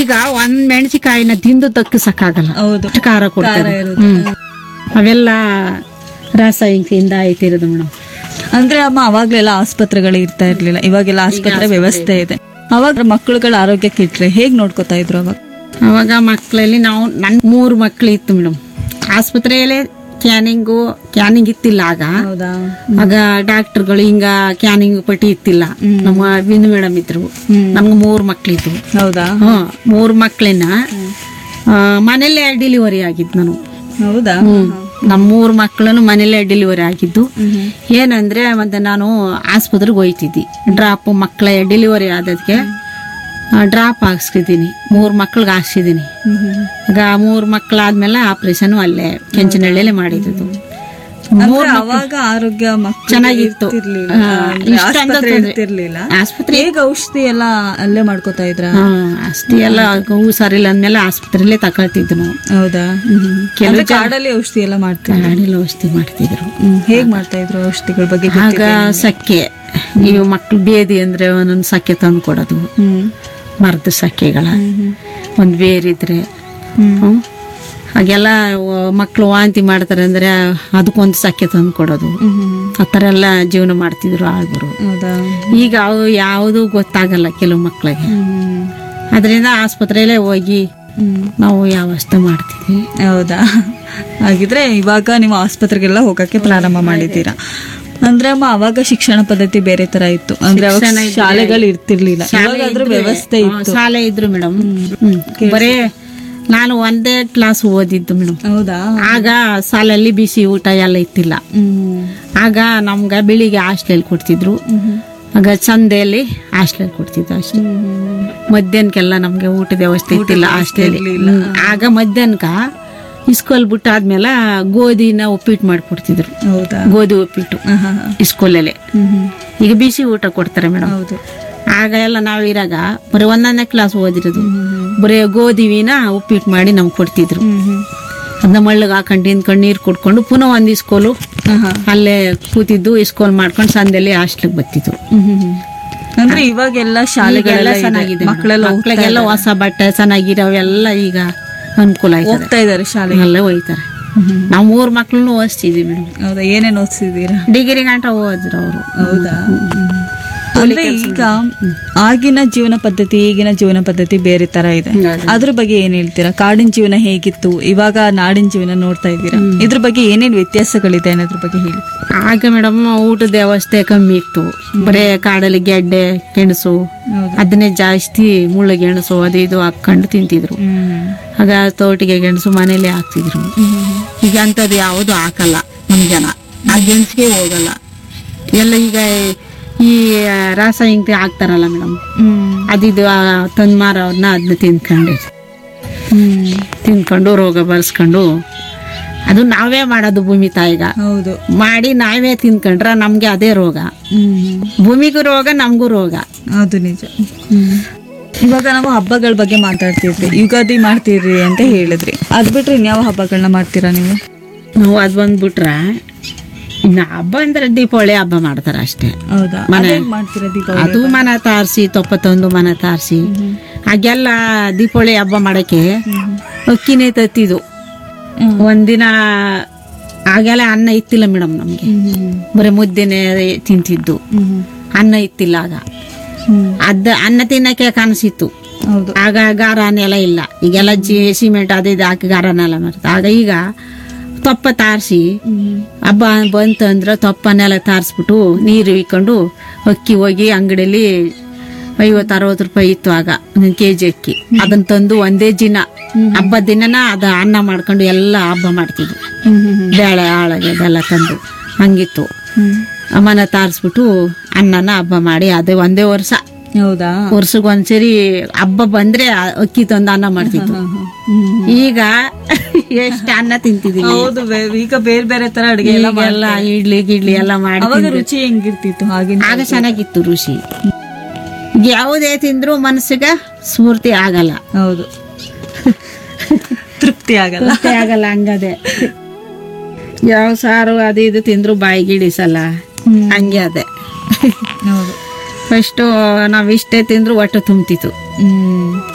ಈಗ ಒಂದ್ ಮೆಣಸಿಕಾಯಿನ ತಿಂದು ತಕ್ಕಿಸಕ್ಕಾಗಲ್ಲ ಹೌದು ಅಷ್ಟು ಖಾರ ಖಾರ ಕೊಡ್ತಾರೆ ಇರುತ್ತೆ. ಹ್ಮ್ ಅವೆಲ್ಲ ರಾಸಾಯನಿಕದಿಂದ ಆಯ್ತಿರೋದು ಮೇಡಮ್ ಅಂದ್ರೆ ಅಮ್ಮ ಅವಾಗ್ಲೆಲ್ಲ ಆಸ್ಪತ್ರೆಗಳು ಇರ್ತಾ ಇರ್ಲಿಲ್ಲ ಇವಾಗೆಲ್ಲ ಆಸ್ಪತ್ರೆ ವ್ಯವಸ್ಥೆ ಇದೆ ಅವಾಗ ಮಕ್ಕಳುಗಳ ಆರೋಗ್ಯ ಕೆಟ್ರೆ ಹೇಗ್ ನೋಡ್ಕೋತಾ ಇದ್ರು ಅವಾಗ ಅವಾಗ ಮಕ್ಕಳಲ್ಲಿ ನಾವು ನನ್ ಮೂರು ಮಕ್ಳು ಇತ್ತು ಮೇಡಮ್ ಆಸ್ಪತ್ರೆಯಲ್ಲೇ ಕ್ಯಾನಿಂಗು ಕ್ಯಾನಿಂಗ್ ಇತ್ತಿಲ್ಲ ಆಗ ಹೌದಾ ಆಗ ಡಾಕ್ಟರ್ಗಳು ಹಿಂಗ ಕ್ಯಾನಿಂಗ್ ಪಟ್ಟಿ ಇತ್ತಿಲ್ಲ ನಮ್ಮ ಬಿಂದು ಮೇಡಮ್ ಇದ್ರು ನಮ್ಗೆ ಮೂರು ಮಕ್ಳಿದ್ವು ಹೌದಾ ಹ್ಮ್ ಮೂರು ಮಕ್ಳಿನ ಮನೇಲೆ ಡೆಲಿವರಿ ಆಗಿದ್ದು ನಾನು ಹೌದಾ ಹ್ಮ್ ನಮ್ಮ ಮೂರು ಮಕ್ಕಳನ್ನು ಮನೇಲೆ ಡೆಲಿವರಿ ಆಗಿದ್ದು ಏನಂದ್ರೆ ಮತ್ತೆ ನಾನು ಆಸ್ಪತ್ರೆಗೆ ಹೋಯ್ತಿದ್ದಿ ಡ್ರಾಪ್ ಮಕ್ಕಳ ಡೆಲಿವರಿ ಆದದಕ್ಕೆ ಡ್ರಾಪ್ ಹಾಕ್ಸಿದ್ದೀನಿ ಮೂರು ಮಕ್ಳಿಗೆ ಹಾಕ್ಸಿದ್ದೀನಿ ಆಗ ಮೂರು ಮಕ್ಕಳಾದ್ಮೇಲೆ ಆಪರೇಷನ್ ಅಲ್ಲೇ ಕೆಂಚನಹಳ್ಳಿಯಲ್ಲೇ ಮಾಡಿದ್ದು ಅಂದ್ರೆ ಅವಾಗ ಆರೋಗ್ಯ ಮಕ್ಕಳು ಚೆನ್ನಾಗಿತ್ತು. ಇರ್ತಿರ್ಲಿಲ್ಲ. ಹಾ, ಅಂದ್ರೆ ಇಷ್ಟೊಂದು ಆಸ್ಪತ್ರೆ ತೊಂದ್ರೆ- ಇರ್ತಿರ್ಲಿಲ್ಲ ಆಸ್ಪತ್ರೆ ಹೇಗ್ ಔಷಧಿ ಎಲ್ಲ ಅಲ್ಲೇ ಮಾಡ್ಕೋತಾ ಇದ್ರ ಹಾ ಅಷ್ಟೇ ಎಲ್ಲ ಹುಷಾರಿಲ್ಲ ಅಂದ್ಮೇಲೆ ಆಸ್ಪತ್ರೆಯಲ್ಲೇ ತಗೊಳ್ತಿದ್ವು ನಾವು ಹೌದಾ ಅಂದ್ರೆ ಕಾಡಲ್ಲಿ ಔಷಧಿ ಎಲ್ಲ ಮಾಡ್ತಾರೆ ಗಾಡಿಲಿ ಔಷಧಿ ಮಾಡ್ತಿದ್ರು ಹೇಗ್ ಮಾಡ್ತಾ ಇದ್ರು ಔಷಧಿಗಳ ಬಗ್ಗೆ ಆಗ ಸಕ್ಕೆ ಇವು ಮಕ್ಳು ಬೇದಿ ಅಂದ್ರೆ ಒಂದೊಂದು ಸಕ್ಕೆ ತಂದು ಕೊಡೋದು ಹ್ಮ್ ಮರದ ಸಕ್ಕೆಗಳ ಒಂದು ಬೇರಿದ್ರೆ ಹ್ಮ್. ಹಾಗೆಲ್ಲ ಮಕ್ಕಳು ವಾಂತಿ ಮಾಡ್ತಾರೆ ಅಂದ್ರೆ ಅದಕ್ಕೊಂದು ಸಕ್ಕೆ ತಂದು ಕೊಡೋದು ಆ ಥರ ಎಲ್ಲ ಜೀವನ ಮಾಡ್ತಿದ್ರು ಆಳ್ಬರು ಹೌದಾ ಈಗ ಅವು ಯಾವುದು ಗೊತ್ತಾಗಲ್ಲ ಕೆಲವು ಮಕ್ಕಳಿಗೆ ಹ್ಮ್ ಅದರಿಂದ ಆಸ್ಪತ್ರೆಯಲ್ಲೇ ಹೋಗಿ ಹ್ಮ್ ನಾವು ವ್ಯವಸ್ಥೆ ಮಾಡ್ತಿದ್ವಿ ಹೌದಾ ಹಾಗಿದ್ರೆ ಇವಾಗ ನೀವು ಆಸ್ಪತ್ರೆಗೆಲ್ಲ ಹೋಗಕ್ಕೆ ಪ್ರಾರಂಭ ಮಾಡಿದ್ದೀರಾ ಅಂದ್ರೆ ಅಮ್ಮ ಅವಾಗ ಶಿಕ್ಷಣ ಪದ್ಧತಿ ಬೇರೆ ತರ ಇತ್ತು ಅಂದ್ರೆ ಅವಾಗ ಶಾಲೆಗಳು ಇರ್ತಿರ್ಲಿಲ್ಲ ಇವಾಗಾದ್ರೂ ವ್ಯವಸ್ಥೆ ಹಾ, ಇತ್ತು ಶಾಲೆ ಇದ್ರು ಮೇಡಮ್ ಬರೇ ನಾನು ಒಂದೇ ಕ್ಲಾಸ್ ಓದಿದ್ದು ಮೇಡಮ್ ಹೌದಾ ಆಗ ಶಾಲೆಯಲ್ಲಿ ಬಿಸಿ ಊಟ ಎಲ್ಲ ಇತ್ತಿಲ್ಲ ಹ್ಮ್ ಆಗ ನಮ್ಗೆ ಬೆಳಿಗ್ಗೆ ಹಾಸ್ಟೆಲ್ ಕೊಡ್ತಿದ್ರು ಆಗ ಚಂದೆಯಲ್ಲಿ ಹಾಸ್ಟೆಲ್ ಕೊಡ್ತಿದ್ರು ಅಷ್ಟೇ ಮಧ್ಯಾಹ್ನಕ್ಕೆಲ್ಲ ನಮ್ಗೆ ಊಟದ ವ್ಯವಸ್ಥೆ ಇತ್ತಿಲ್ಲ ಹಾಸ್ಟೆಲ್ ಆಗ ಮಧ್ಯಾಹ್ನಕ ಇಸ್ಕೂಲ್ ಬಿಟ್ಟಾದ್ಮೇಲೆ ಗೋಧಿನ ಉಪ್ಪಿಟ್ಟು ಮಾಡ್ಕೊಡ್ತಿದ್ರು ಹೌದಾ ಗೋಧಿ ಉಪ್ಪಿಟ್ಟು ಹಾ, ಹಾ, ಹಾ. ಇಸ್ಕೂಲಲ್ಲಿ ಹ್ಮ್ ಹ್ಮ್. ಈಗ ಬಿಸಿ ಊಟ ಕೊಡ್ತಾರೆ ಮೇಡಮ್ ಹೌದು ಆಗ ಎಲ್ಲ ನಾವು ಇರಾಗ ಬರೀ ಒಂದೊಂದನೇ ಕ್ಲಾಸ್ ಓದಿರೋದು ಬರೀ ಗೋಧಿವಿನ ಉಪ್ಪಿಟ್ಟು ಮಾಡಿ ನಮ್ಗೆ ಕೊಡ್ತಿದ್ರು ಹ್ಮ್ ಹ್ಮ್. ಅದನ್ನ ಮಳ್ಳಗೆ ಹಾಕೊಂಡು ತಿಂದ್ಕೊಂಡು ನೀರು ಕುಡ್ಕೊಂಡು ಪುನಃ ಒಂದು ಇಸ್ಕೋಲು ಹಾ, ಹಾ. ಅಲ್ಲೇ ಕೂತಿದ್ದು ಇಸ್ಕೋಲ್ ಮಾಡ್ಕೊಂಡು ಸಂದಲ್ಲಿ ಹಾಸ್ಟ್ಲಿಗೆ ಬರ್ತಿದ್ದು ಹ್ಮ್ ಹ್ಮ್ ಹ್ಮ್. ಅಂದ್ರೆ ಇವಾಗೆಲ್ಲ ಶಾಲೆಗಳೆಲ್ಲ ಈಗೆಲ್ಲ ಚೆನ್ನಾಗಿದೆ ಮಕ್ಕಳೆಲ್ಲ ಮಕ್ಕಳಿಗೆಲ್ಲ ಹೊಸ ಬಟ್ಟೆ ಚೆನ್ನಾಗಿರೋವೆಲ್ಲ ಈಗ ಅನುಕೂಲ ಆಯ್ತದೆ ಹೋಗ್ತಾ ಇದಾರೆ ಶಾಲೆಗೆ ಎಲ್ಲ ಹೋಯ್ತಾರೆ ನಾವು ಮೂರು ಮಕ್ಳನ್ನು ಓದಿಸ್ತಿದ್ವಿ ಮೇಡಮ್ ಹೌದಾ ಏನೇನ್ ಓದಿಸಿದೀರಾ ಡಿಗ್ರಿ ಗಂಟ ಓದಿದ್ರು ಅವರು ಹೌದಾ ಅಂದ್ರೆ ಈಗ ಆಗಿನ ಜೀವನ ಪದ್ಧತಿ ಈಗಿನ ಜೀವನ ಪದ್ಧತಿ ಬೇರೆ ತರ ಇದೆ ಅದ್ರ ಬಗ್ಗೆ ಏನ್ ಹೇಳ್ತೀರಾ ಕಾಡಿನ ಜೀವನ ಹೇಗಿತ್ತು ಇವಾಗ ನಾಡಿನ ಜೀವನ ನೋಡ್ತಾ ಇದ್ದೀರಾ ಇದ್ರ ಬಗ್ಗೆ ಏನೇನ್ ವ್ಯತ್ಯಾಸಗಳಿದೆ ಅನ್ನೋದ್ರ ಬಗ್ಗೆ ಹೇಳಿ ಆಗ ಮೇಡಮ್ ಊಟದ ವ್ಯವಸ್ಥೆ ಕಮ್ಮಿ ಇತ್ತು ಬರೇ ಕಾಡಲ್ಲಿ ಗೆಡ್ಡೆ ಗೆಣಸು ಹೌದು. ಅದನ್ನೇ ಜಾಸ್ತಿ ಮುಳ್ಳು ಗೆಣಸು ಅದು ಇದು ಹಾಕೊಂಡು ತಿಂತಿದ್ರು ಆಗ ತೋಟಿಗೆ ಗೆಣಸು ಮನೇಲಿ ಹಾಕ್ತಿದ್ರು ಈಗ ಅಂಥದ್ದು ಯಾವುದು ಹಾಕಲ್ಲ ನಮ್ ಜನ ಆ ಗೆಣಸಿಗೆ ಹೋಗಲ್ಲ ಎಲ್ಲ ಈಗ ಈ ರಾಸಾಯನಿಕ ಹಾಕ್ತಾರಲ್ಲ ಮೇಡಮ್ ಅದಿದು ತಂದು ಮಾರೋದನ್ನ ಅದನ್ನ ತಿನ್ಕೊಂಡು ತಿನ್ಕೊಂಡು ರೋಗ ಬರ್ಸ್ಕೊಂಡು ಅದು ನಾವೇ ಮಾಡೋದು ಭೂಮಿ ತಾಯಿಗ ಹೌದು ಮಾಡಿ ನಾವೇ ತಿನ್ಕೊಂಡ್ರ ನಮ್ಗೆ ಅದೇ ರೋಗ ಭೂಮಿಗೂ ರೋಗ ನಮಗೂ ರೋಗ ಅದು ನಿಜ ಇವಾಗ ನಾವು ಹಬ್ಬಗಳ ಬಗ್ಗೆ ಮಾತಾಡ್ತಿದ್ವಿ ಯುಗಾದಿ ಮಾಡ್ತೀರಿ ಅಂತ ಹೇಳಿದ್ರಿ ಅದ್ ಬಿಟ್ರೆ ಇನ್ಯಾವ ಹಬ್ಬಗಳನ್ನ ಮಾಡ್ತೀರಾ ನೀವು ನಾವು ಅದು ಬಂದ್ಬಿಟ್ರೆ ಇನ್ನು ಹಬ್ಬ ಅಂದ್ರೆ ದೀಪಾವಳಿ ಹಬ್ಬ ಮಾಡ್ತಾರೆ ಅಷ್ಟೇ ಹೌದಾ ಮನೆ- ಅದೇಗ್ ಮಾಡ್ತೀರಾ ದೀಪಾವಳಿ ಅದು ಮನ ತಾರಿಸಿ ತೊಪ್ಪತ್ತೊಂದು ಮನ ತಾರಿಸಿ ಹಾಗೆಲ್ಲ ದೀಪಾವಳಿ ಹಬ್ಬ ಮಾಡಕ್ಕೆ ಅಕ್ಕಿನೇ ತತ್ತಿದ್ದು ಹ್ಮ್. ಒಂದಿನ ಆಗೆಲ್ಲ ಅನ್ನ ಇತ್ತಿಲ್ಲ ಮೇಡಮ್ ನಮ್ಗೆ ಬರೀ ಮುದ್ದೆನೆ ತಿಂತಿದ್ದು ಹ್ಮ್ ಅನ್ನ ಇತ್ತಿಲ್ಲ ಆಗ ಹ್ಮ್ ಅದ ಅನ್ನ ತಿನ್ನಕ್ಕೆ ಕನಸಿತ್ತು ಹೌದು ಆಗ ಗಾರನೆಲ್ಲ ಇಲ್ಲ ಈಗೆಲ್ಲ ಜಿ ಸಿಮೆಂಟ್ ಅದು ಇದು ಹಾಕಿ ಗಾರನೆಲ್ಲ ಮಾಡ್ತಾರೆ ಆಗ ಈಗ ತೊಪ್ಪ ತಾರಿಸಿ ಹಬ್ಬ ಬಂತು ಅಂದ್ರೆ ತೊಪ್ಪನೆಲ್ಲ ತಾರಿಸ್ಬಿಟ್ಟು ನೀರು ಇಕ್ಕೊಂಡು ಅಕ್ಕಿ ಹೋಗಿ ಅಂಗಡಿಯಲ್ಲಿ ಐವತ್ತು ಅರವತ್ತು ರೂಪಾಯಿ ಇತ್ತು ಆಗ ಒಂದೊಂದು ಕೆ ಜಿ ಅಕ್ಕಿ ಅದನ್ನ ತಂದು ಒಂದೇ ದಿನ ಹಬ್ಬದ ದಿನನ ಅದು ಅನ್ನ ಮಾಡ್ಕೊಂಡು ಎಲ್ಲ ಹಬ್ಬ ಮಾಡ್ತಿದ್ವು ಬೇಳೆ ಆಳಗೆ ಅದೆಲ್ಲ ತಂದು ಹಂಗಿತ್ತು ಮನೆ ತಾರಿಸ್ಬಿಟ್ಟು ಅನ್ನನ ಹಬ್ಬ ಮಾಡಿ ಅದೇ ಒಂದೇ ವರ್ಷ ಹೌದಾ ವರ್ಷಕ್ಕೆ ಒಂದ್ಸರಿ ಹಬ್ಬ ಬಂದ್ರೆ ಆ ಅಕ್ಕಿ ತಂದು ಅನ್ನ ಮಾಡ್ತಿದ್ವು ಈಗ ಎಷ್ಟು ಅನ್ನ ತಿಂತಿದೀವಿ ಹೌದು ಬೇ- ಈಗ ಬೇರೆ ಬೇರೆ ತರ ಅಡಿಗೆ ಎಲ್ಲ ಎಲ್ಲ ಇಡ್ಲಿ ಗಿಡ್ಲಿ ಎಲ್ಲ ಮಾಡಿ ಅವಾಗ ತಿಂದ್ವಿ. ರುಚಿ ಹೆಂಗಿರ್ತಿತ್ತು ಆಗಿನ ಆಗ ಚೆನ್ನಾಗಿತ್ತು ರುಚಿ ಈಗ ಯಾವುದೇ ತಿಂದ್ರು ಮನಸ್ಸಿಗೆ ಸ್ಫೂರ್ತಿ ಆಗಲ್ಲ ಹೌದು ತೃಪ್ತಿ ಆಗಲ್ಲ ತೃಪ್ತಿ ಆಗಲ್ಲ ಹಂಗದೆ ಯಾವ ಸಾರು ಅದು ಇದು ತಿಂದ್ರು ಬಾಯಿಗೆ ಹಿಡಿಸಲ್ಲ ಹಂಗೆ ಅದೇ ಹೌದು ಫಸ್ಟು ನಾವ್ ಇಷ್ಟೇ ತಿಂದ್ರು ಹೊಟ್ಟೆ ತುಂಬ್ತಿತ್ತು ಹ್ಮ್